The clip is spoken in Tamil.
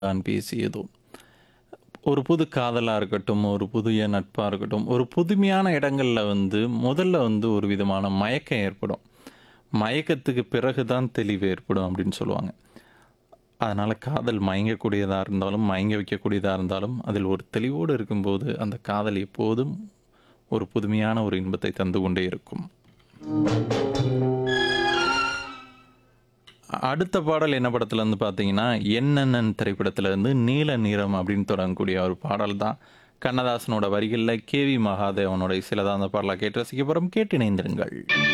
தான் பேசியதோ ஒரு புது காதலாக இருக்கட்டும் ஒரு புதிய நட்பாக இருக்கட்டும் ஒரு புதுமையான இடங்களில் வந்து முதல்ல வந்து ஒரு விதமான மயக்கம் ஏற்படும் மயக்கத்துக்கு பிறகு தான் தெளிவு ஏற்படும் அப்படின்னு சொல்லுவாங்க அதனால் காதல் மயங்கக்கூடியதாக இருந்தாலும் மயங்க வைக்கக்கூடியதாக இருந்தாலும் அதில் ஒரு தெளிவோடு இருக்கும்போது அந்த காதல் எப்போதும் ஒரு புதுமையான ஒரு இன்பத்தை தந்து கொண்டே இருக்கும் அடுத்த பாடல் என்ன படத்துல இருந்து பார்த்தீங்கன்னா என்னென்னன் திரைப்படத்துல இருந்து நீல நீரம் அப்படின்னு தொடங்கக்கூடிய ஒரு பாடல் தான் கண்ணதாசனோட வரிகளில் கேவி மகாதேவனோட இசையில தான் அந்த பாடலை கேட்டு ரசிக்க போகிறோம் கேட்டு இணைந்திருங்கள்